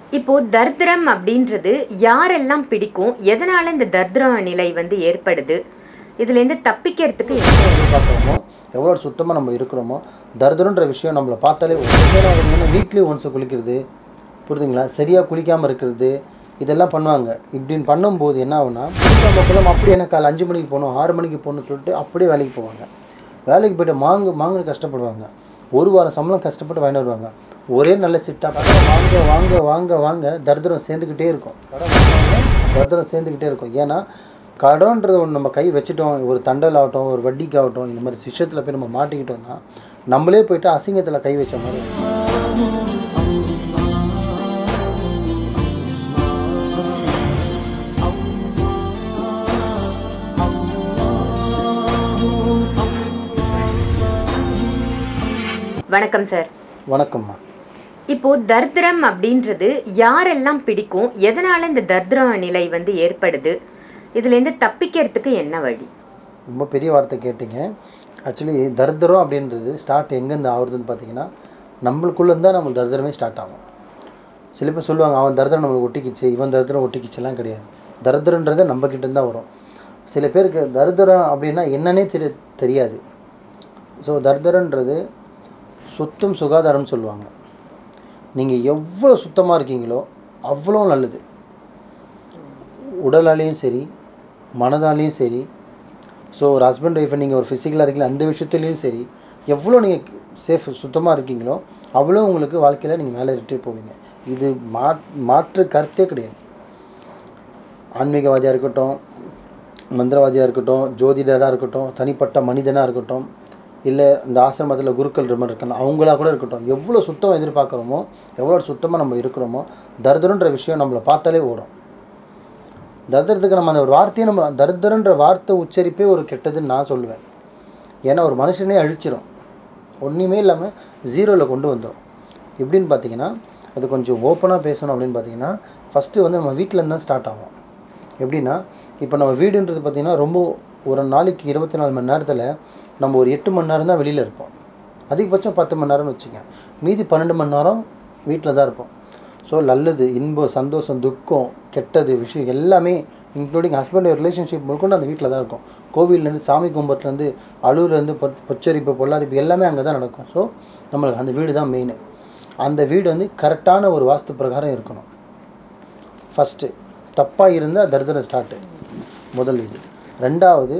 இப்போ தர்திரம் அப்படின்றது யாரெல்லாம் பிடிக்கும் எதனால இந்த தர்திர நிலை வந்து ஏற்படுது இதுல இருந்து தப்பிக்கிறதுக்கு என்ன வழி? பார்க்குறோமோ எவ்வளோ சுத்தமாக நம்ம இருக்கிறோமோ தரித்திரன்ற விஷயம் நம்மளை பார்த்தாலே வீக்லி ஒன்ஸ் குளிக்கிறது புரியுதுங்களா சரியாக குளிக்காமல் இருக்கிறது இதெல்லாம் பண்ணுவாங்க இப்படின்னு பண்ணும்போது என்ன ஆகும்னா குளிக்காம போகலாம் அப்படியே என்ன காலை அஞ்சு மணிக்கு போகணும் ஆறு மணிக்கு போகணும்னு சொல்லிட்டு அப்படியே வேலைக்கு போவாங்க வேலைக்கு போய்ட்டு மாங்கு மாங்கு கஷ்டப்படுவாங்க ஒரு வாரம் சம்பளம் கஷ்டப்பட்டு வாங்கிட்டு வருவாங்க ஒரே நல்ல சிட்டாக வாங்க வாங்க வாங்க வாங்க தரித்திரம் சேர்ந்துக்கிட்டே இருக்கும் கடன் வாங்குவாங்க, தரித்திரம் சேர்ந்துக்கிட்டே இருக்கும் ஏன்னா கடன்றது ஒன்று நம்ம கை வச்சுட்டோம் ஒரு தண்டல் ஆகட்டும் ஒரு வட்டிக்காகட்டும் இந்த மாதிரி விஷயத்தில் போய் நம்ம மாட்டிக்கிட்டோம்னா நம்மளே போயிட்டு அசிங்கத்தில் கை வச்ச மாதிரி இருக்கும். வணக்கம் சார் வணக்கம்மா இப்போ தர்திரம் அப்படின்றது யாரெல்லாம் பிடிக்கும் எதனால இந்த தர்திர நிலை வந்து ஏற்படுது இதுல இருந்து தப்பிக்கிறதுக்கு என்ன வழி ரொம்ப பெரிய வார்த்தை கேட்டிங்க ஆக்சுவலி தரித்திரம் அப்படின்றது ஸ்டார்ட் எங்கேருந்து ஆகுறதுன்னு பார்த்தீங்கன்னா நம்மளுக்குள்ளே இருந்தால் நம்மளுக்கு தரித்திரமே ஸ்டார்ட் ஆகும் சில பேர் சொல்லுவாங்க அவன் தரித்திரம் நம்மளுக்கு ஒட்டிக்கிச்சு இவன் தரித்திரம் ஒட்டிக்கிச்சுலாம் கிடையாது தரித்திரன்றது நம்ம கிட்ட தான் வரும் சில பேருக்கு தரித்திரம் அப்படின்னா என்னன்னே தெரிய தெரியாது ஸோ தரித்திரன்றது சுத்தம் சுகாதாரம்னு சொல்லுவாங்க நீங்கள் எவ்வளோ சுத்தமாக இருக்கீங்களோ அவ்வளோ நல்லது உடலாலேயும் சரி மனதாலேயும் சரி ஸோ ஒரு ஹஸ்பண்ட் ஒய்ஃபை நீங்கள் ஒரு ஃபிசிக்கலாக இருக்கீங்களா அந்த விஷயத்துலேயும் சரி எவ்வளோ நீங்கள் சேஃப் சுத்தமாக இருக்கீங்களோ அவ்வளோ உங்களுக்கு வாழ்க்கையில் நீங்கள் மேலே ஏறிட்டே போவீங்க இது மா மாற்று கருத்தே கிடையாது ஆன்மீகவாதியாக இருக்கட்டும் மந்திரவாதியாக இருக்கட்டும் ஜோதிடராக இருக்கட்டும் தனிப்பட்ட மனிதனாக இருக்கட்டும் இல்லை இந்த ஆசிரமத்தில் குருக்கள் ரொம்ப இருக்கலாம் அவங்களா கூட இருக்கட்டும் எவ்வளோ சுத்தம் எதிர்பார்க்குறோமோ எவ்வளோ சுத்தமாக நம்ம இருக்கிறோமோ தரித்திரன்ற விஷயம் நம்மளை பார்த்தாலே ஓடும் தரித்திரத்துக்கு நம்ம அந்த ஒரு வார்த்தையை நம்ம தரித்திரன்ற வார்த்தை உச்சரிப்பே ஒரு கெட்டதுன்னு நான் சொல்லுவேன் ஏன்னா ஒரு மனுஷனே அழிச்சிரும் ஒன்றுமே இல்லாமல் ஜீரோவில் கொண்டு வந்துடும் எப்படின்னு பார்த்தீங்கன்னா அது கொஞ்சம் ஓப்பனாக பேசணும் அப்படின்னு பார்த்தீங்கன்னா ஃபஸ்ட்டு வந்து நம்ம வீட்டிலேருந்து தான் ஸ்டார்ட் ஆகும் எப்படின்னா இப்போ நம்ம வீடுன்றது பார்த்திங்கன்னா ரொம்ப ஒரு நாளைக்கு இருபத்தி நாலு மணி நேரத்தில் நம்ம ஒரு எட்டு மணி நேரம் தான் வெளியில் இருப்போம் அதிகபட்சம் பத்து மணி நேரம்னு வச்சுங்க மீதி பன்னெண்டு மணி நேரம் வீட்டில் தான் இருப்போம் ஸோ நல்லது இன்பம் சந்தோஷம் துக்கம் கெட்டது விஷயம் எல்லாமே இன்க்ளூடிங் ஹஸ்பண்ட் ரிலேஷன்ஷிப் முழுக்கொண்டு அந்த வீட்டில் தான் இருக்கும் கோவில்லேருந்து சாமி கும்பத்துலேருந்து அழுவுலேருந்து பொ பொச்சரிப்பு பொல்லாரிப்பு எல்லாமே அங்கே தான் நடக்கும் ஸோ நம்மளுக்கு அந்த வீடு தான் மெயின் அந்த வீடு வந்து கரெக்டான ஒரு வாஸ்து பிரகாரம் இருக்கணும் ஃபஸ்ட்டு தப்பாக இருந்தால் தரித்திரம் ஸ்டார்ட்டு முதல் இது ரெண்டாவது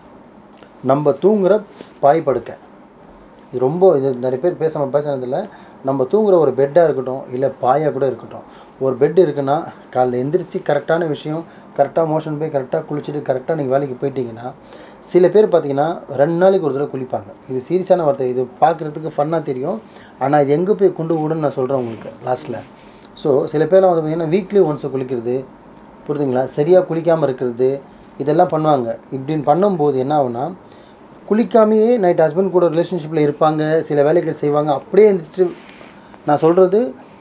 நம்ம தூங்குகிற பாய் படுக்கை இது ரொம்ப இது நிறைய பேர் பேசாம பேசுனதில்ல நம்ம தூங்குற ஒரு பெட்டாக இருக்கட்டும் இல்லை பாயாக கூட இருக்கட்டும் ஒரு பெட் இருக்குன்னா காலைல எந்திரிச்சு கரெக்டான விஷயம் கரெக்டாக மோஷன் போய் கரெக்டாக குளிச்சுட்டு கரெக்டாக நீங்கள் வேலைக்கு போயிட்டீங்கன்னா சில பேர் பார்த்தீங்கன்னா ரெண்டு நாளைக்கு ஒரு தடவை குளிப்பாங்க இது சீரியஸான வார்த்தை இது பார்க்குறதுக்கு ஃபன்னாக தெரியும் ஆனால் இது எங்கே போய் கொண்டு விடுன்னு நான் சொல்கிறேன் உங்களுக்கு லாஸ்ட்டில் ஸோ சில பேர்லாம் வந்து பார்த்தீங்கன்னா வீக்லி ஒன்ஸ் குளிக்கிறது புரியுதுங்களா சரியாக குளிக்காமல் இருக்கிறது இதெல்லாம் பண்ணுவாங்க இப்படின்னு பண்ணும்போது என்ன ஆகும்னா குளிக்காமையே நைட் ஹஸ்பண்ட் கூட ரிலேஷன்ஷிப்பில் இருப்பாங்க சில வேலைகள் செய்வாங்க அப்படியே இருந்துட்டு நான் சொல்கிறது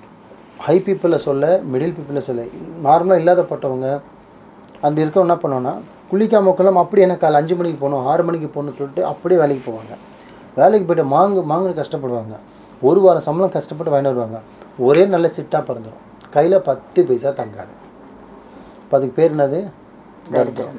ஹை பீப்புளில் சொல்ல மிடில் பீப்புளில் சொல்ல நார்மலாக இல்லாதப்பட்டவங்க அப்படி இருக்கவங்க என்ன பண்ணுவோன்னா குளிக்காம உட்காலாம் அப்படியே என்ன காலை அஞ்சு மணிக்கு போகணும் ஆறு மணிக்கு போகணும்னு சொல்லிட்டு அப்படியே வேலைக்கு போவாங்க வேலைக்கு போய்ட்டு மாங்கு மாங்கு கஷ்டப்படுவாங்க ஒரு வாரம் சம்பளம் கஷ்டப்பட்டு வாங்கிட்டு வருவாங்க ஒரே நல்ல சிட்டாக பிறந்துடும் கையில் பத்து பைசா தங்காது இப்போ அதுக்கு பேர் என்னது தரித்திரம்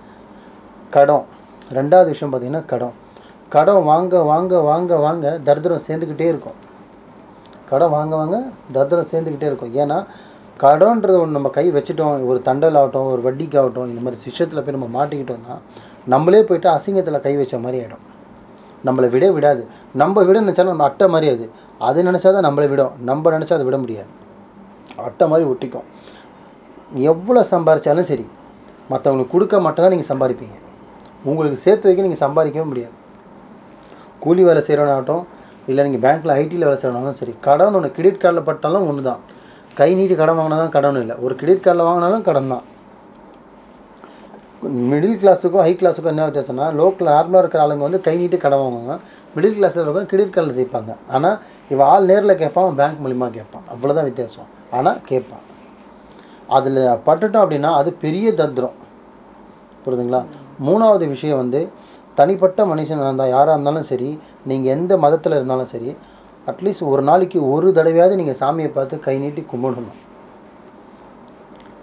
கடன் ரெண்டாவது விஷயம் பார்த்தீங்கன்னா கடன் கடன் வாங்க வாங்க வாங்க வாங்க தரித்திரம் சேர்ந்துக்கிட்டே இருக்கும் கடன் வாங்க வாங்க தரித்திரம் சேர்ந்துக்கிட்டே இருக்கும் ஏன்னா கடன்றது ஒன்று நம்ம கை வச்சுட்டோம் ஒரு தண்டல் ஆகட்டும் ஒரு வட்டிக்காகட்டும் இந்த மாதிரி விஷயத்தில் போய் நம்ம மாட்டிக்கிட்டோம்னா நம்மளே போயிட்டு அசிங்கத்தில் கை வச்ச மாதிரி ஆகிடும் நம்மளை விட விடாது நம்ம விட நினச்சாலும் நம்ம அட்டை மாதிரி அது அது நினச்சா தான் நம்மளை விடும் நம்ம நினச்சா அதை விட முடியாது அட்டை மாதிரி ஒட்டிக்கும் எவ்வளோ சம்பாரிச்சாலும் சரி மற்றவங்களுக்கு கொடுக்க மட்டும் தான் நீங்கள் சம்பாதிப்பீங்க உங்களுக்கு சேர்த்து வைக்க நீங்கள் சம்பாதிக்கவே முடியாது கூலி வேலை செய்கிறவனாகட்டும் இல்லை நீங்கள் பேங்க்கில் ஐடியில் வேலை செய்கிறவனாலும் சரி கடன் ஒன்று கிரெடிட் கார்டில் பட்டாலும் ஒன்று தான் கை நீட்டி கடன் வாங்கினா தான் கடன் இல்லை ஒரு கிரெடிட் கார்டில் வாங்கினாலும் கடன் தான் மிடில் கிளாஸுக்கும் ஹை கிளாஸுக்கும் என்ன வித்தியாசம்னா லோக்கல் நார்மலாக இருக்கிற ஆளுங்க வந்து கை நீட்டி கடன் வாங்குவாங்க மிடில் கிளாஸில் இருக்கவங்க கிரெடிட் கார்டில் சேர்ப்பாங்க ஆனால் இவன் ஆள் நேரில் கேட்பான் பேங்க் மூலிமா கேட்பான் அவ்வளோதான் வித்தியாசம் ஆனால் கேட்பான் அதில் பட்டுட்டோம் அப்படின்னா அது பெரிய தத்ரம் புரியுதுங்களா மூணாவது விஷயம் வந்து தனிப்பட்ட மனுஷனாக இருந்தால் யாராக இருந்தாலும் சரி நீங்கள் எந்த மதத்தில் இருந்தாலும் சரி அட்லீஸ்ட் ஒரு நாளைக்கு ஒரு தடவையாவது நீங்கள் சாமியை பார்த்து கை நீட்டி கும்பிடணும்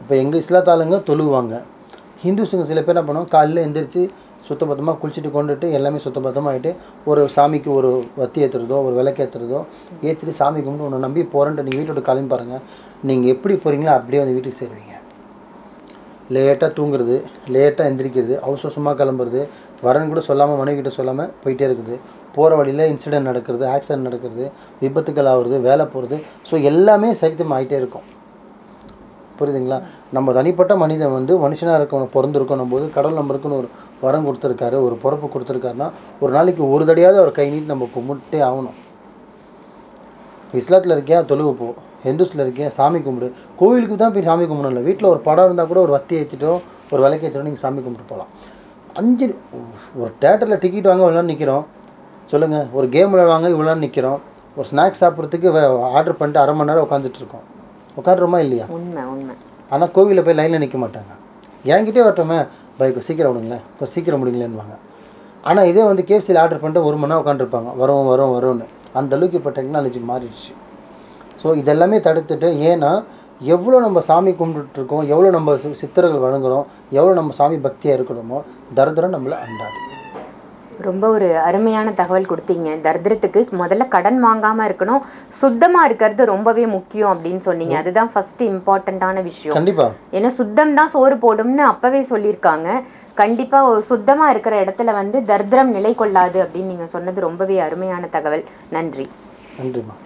இப்போ எங்கள் இஸ்லாத்தாளுங்க தொழுவாங்க ஹிந்துஸுங்க சில பேர் என்ன பண்ணுவோம் காலையில் எந்திரிச்சு சுத்தபத்தமாக குளிச்சுட்டு கொண்டுட்டு எல்லாமே சுத்தபத்தமாகிட்டு ஒரு சாமிக்கு ஒரு வத்தி ஏற்றுறதோ ஒரு விளக்கு ஏற்றுறதோ ஏற்றிட்டு சாமி கும்பிட்டு ஒன்று நம்பி போகிறேன்ட்டு நீங்கள் வீட்டோட கிளம்பி பாருங்கள் நீங்கள் எப்படி போகிறீங்களோ அப்படியே வந்து வீட்டுக்கு சேருவீங்க லேட்டாக தூங்குறது லேட்டாக எந்திரிக்கிறது அவசர அவசரமாக கிளம்புறது வரேன்னு கூட சொல்லாமல் மனைவி கிட்ட சொல்லாமல் போயிட்டே இருக்குது போகிற வழியில் இன்சிடென்ட் நடக்கிறது ஆக்சிடென்ட் நடக்கிறது விபத்துக்கள் ஆகுறது வேலை போகிறது ஸோ எல்லாமே சரித்தம் ஆகிட்டே இருக்கும் புரியுதுங்களா நம்ம தனிப்பட்ட மனிதன் வந்து மனுஷனாக இருக்கணும் பிறந்திருக்கணும் போது கடவுள் நம்மளுக்குன்னு ஒரு வரம் கொடுத்துருக்காரு ஒரு பொறுப்பு கொடுத்துருக்காருன்னா ஒரு நாளைக்கு ஒரு தடையாவது அவர் கை நீட்டி நம்ம கும்பிட்டே ஆகணும் இஸ்லாத்தில் இருக்கியா தொழுவு போ ஹிந்துஸில் இருக்கியா சாமி கும்பிடு கோவிலுக்கு தான் போய் சாமி கும்பிடணும் இல்லை வீட்டில் ஒரு படம் இருந்தால் கூட ஒரு வத்தி ஏற்றிட்டோ ஒரு விளக்கு ஏற்றிட்டோ நீங்கள் சாமி கும்பிட்டு போகலாம் அஞ்சு ஒரு தேட்டரில் டிக்கெட் வாங்க இவ்வளோ நிற்கிறோம் சொல்லுங்கள் ஒரு கேம் விளையாடுவாங்க இவ்வளோ நிற்கிறோம் ஒரு ஸ்நாக்ஸ் சாப்பிட்றதுக்கு ஆர்டர் பண்ணிட்டு அரை மணி நேரம் உட்காந்துட்டு இருக்கோம் உட்காடுறோமா இல்லையா உண்மை உண்மை ஆனால் கோவிலில் போய் லைனில் நிற்க மாட்டாங்க என்கிட்டே வரட்டுமே பைக் சீக்கிரம் விடுங்களேன் கொஞ்சம் சீக்கிரம் முடிங்களேன்னுவாங்க ஆனால் இதே வந்து கேஎஃப்சியில் ஆர்டர் பண்ணிட்டு ஒரு மணி நேரம் உட்காந்துருப்பாங்க வரும் வரும் வரும்னு அந்த அளவுக்கு இப்போ டெக்னாலஜி மாறிடுச்சு ஸோ இதெல்லாமே தடுத்துட்டு ஏன்னா எவ்வளோ நம்ம சாமி கும்பிட்டுருக்கோம் எவ்வளோ நம்ம சி- சித்தர்கள் வழங்குறோம் எவ்வளோ நம்ம சாமி பக்தியாக இருக்கிறோமோ தரித்திரம் நம்மளை அண்டாது ரொம்ப ஒரு அருமையான தகவல் கொடுத்தீங்க தரித்திரத்துக்கு முதல்ல கடன் வாங்காம இருக்கணும் சுத்தமா இருக்கிறது ரொம்பவே முக்கியம் அப்படின்னு சொன்னீங்க அதுதான் ஃபர்ஸ்ட் இம்பார்ட்டண்ட்டான விஷயம் கண்டிப்பாக ஏன்னா சுத்தம் தான் சோறு போடும்னு அப்பவே சொல்லியிருக்காங்க கண்டிப்பா ஒரு சுத்தமா இருக்கிற இடத்துல வந்து தரித்திரம் நிலை கொள்ளாது அப்படின்னு நீங்க சொன்னது ரொம்பவே அருமையான தகவல் நன்றி நன்றிம்மா